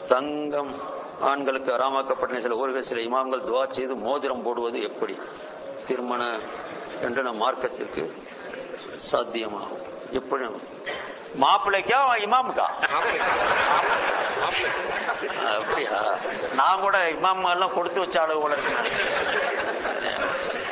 தங்கம் ஆண்களுக்கு அறாமாக்கப்பட்ட சில ஊர்கள் சில இமாம்கள் துவா செய்து மோதிரம் போடுவது எப்படி திருமண என்ற மார்க்கத்திற்கு சாத்தியமாகும் எப்படி மாப்பிள்ளைக்கா இமாமுக்கா அப்படியா நான் கூட இமாம் எல்லாம் கொடுத்து வச்ச அளவு போல இருக்கு நினைக்கிறேன்.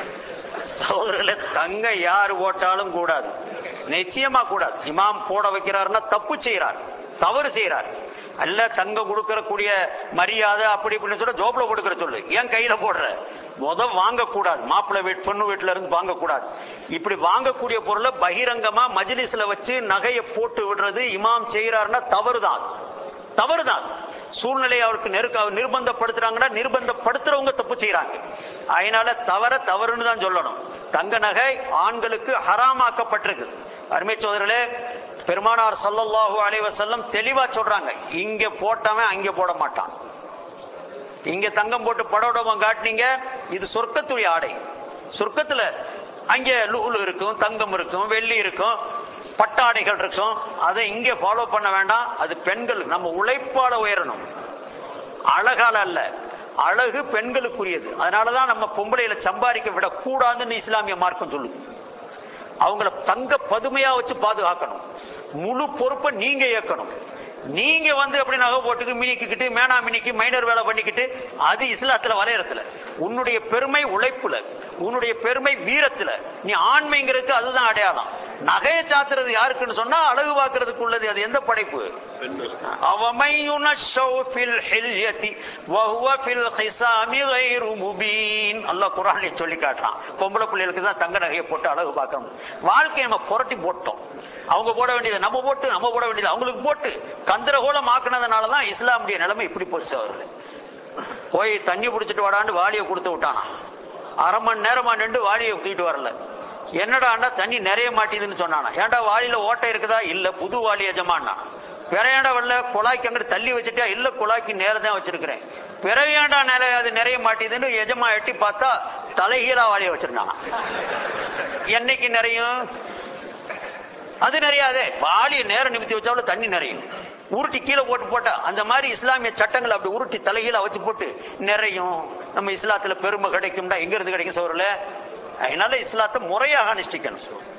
சகோதரர்களே தங்க யார் போட்டாலும் கூடாது நிச்சயமா கூடாது இமாம் போட வைக்கிறாருன்னா தப்பு செய்யறார் தவறு செய்யறார் அல்ல தங்கம் கொடுக்கிற கூடிய மரியாதை அப்படி இப்படின்னு சொல்ல ஜோப்ல கொடுக்கிற சொல்லு ஏன் கையில போடுற முத வாங்கக்கூடாது மாப்பிள்ளை வீட்டு பொண்ணு வீட்டுல இருந்து வாங்கக்கூடாது இப்படி வாங்கக்கூடிய பொருளை பகிரங்கமா மஜ்லிஸ்ல வச்சு நகையை போட்டு விடுறது இமாம் செய்யறாருன்னா தவறுதான் தவறுதான் சூழ்நிலையை அவருக்கு நெருக்க நிர்பந்தப்படுத்துறாங்கன்னா நிர்பந்தப்படுத்துறவங்க தப்பு செய்யறாங்க அதனால தவற தவறுன்னு தான் சொல்லணும் தங்க நகை ஆண்களுக்கு ஹராமாக்கப்பட்டிருக்கு அருமை சோதரர்களே பெருமானார் ஸல்லல்லாஹு அலைஹி வஸல்லம் தெளிவா சொல்றாங்க இங்க போட்டவன் அங்க போட மாட்டான் இங்க தங்கம் போட்டு படோடவம் காட்டினீங்க இது சொர்க்கத்துடைய ஆடை சொர்க்கத்துல அங்கே லூலு இருக்கும் தங்கம் இருக்கும் வெள்ளி இருக்கும் பட்டாடைகள் இருக்கும் அதை இங்கே ஃபாலோ பண்ண வேண்டாம் அது பெண்கள் நம்ம உழைப்பால உயரணும் அழகால அல்ல அழகு பெண்களுக்குரியது அதனாலதான் நம்ம பொம்பளையில சம்பாதிக்க விடக்கூடாதுன்னு இஸ்லாமிய மார்க்கம் சொல்லுது அவங்கள தங்க பதுமையா வச்சு பாதுகாக்கணும் முழு பொறுப்பை நீங்க ஏற்கணும் நீங்க வந்து அப்படி நகை போட்டுக்கு மினிக்கிட்டு மேனா மினிக்கு மைனர் வேலை பண்ணிக்கிட்டு அது இஸ்லாத்துல வளையறதுல உன்னுடைய பெருமை உழைப்புல உன்னுடைய பெருமை வீரத்துல நீ ஆண்மைங்கிறதுக்கு அதுதான் அடையாளம் நகையை சாத்துறது யாருக்குன்னு சொன்னா அழகு பார்க்கறதுக்கு உள்ளது அது எந்த படைப்பு அவமை யுனஷ்ஷௌ ஃபில் ஹில்யதி வஹுவ ஃபில் ஹிசாமி கைரு முபீன் அல்லாஹ் குர்ஆன்ல சொல்லி காட்டுறான் பொம்பளை பிள்ளைகளுக்கு தான் தங்க நகையை போட்டு அழகு பார்க்கணும் வாழ்க்கையை நம்ம புரட்டி போட்டோம் அவங்க போட வேண்டியது நம்ம போட்டு நம்ம போட வேண்டியது அவங்களுக்கு போட்டு கந்தரகோலம் ஆக்குனதுனால தான் இஸ்லாமுடைய நிலைமை இப்படி போச்சு அவர்கள் போய் தண்ணி பிடிச்சிட்டு வாடான்னு வாளியை கொடுத்து விட்டானா அரை மணி நேரமா நின்று வாளியை தூக்கிட்டு வரல என்னடாண்டா தண்ணி நிறைய மாட்டேதுன்னு சொன்னானா ஏன்டா வாளியில ஓட்டை இருக்குதா இல்ல புது வாளி எஜமானா பிறையாண்டா வரல குழாய்க்கு அங்கிட்டு தள்ளி வச்சுட்டா இல்ல குழாய்க்கு நேரம் தான் வச்சிருக்கிறேன் பிறவியாண்டா நிலை அது நிறைய மாட்டேதுன்னு எஜமா எட்டி பார்த்தா தலைகீழா வாளியை வச்சிருந்தானா என்னைக்கு நிறையும் அது நிறையாதே வாளியை நேரம் நிமித்தி வச்சாவில தண்ணி நிறையும் உருட்டி கீழே போட்டு போட்டா அந்த மாதிரி இஸ்லாமிய சட்டங்களை அப்படி உருட்டி தலைகீழ வச்சு போட்டு நிறையும் நம்ம இஸ்லாத்துல பெருமை கிடைக்கும்டா எங்க இருந்து கிடைக்கும் சோறுல அதனால இஸ்லாத்தை முறையாக அனுஷ்டிக்கணும்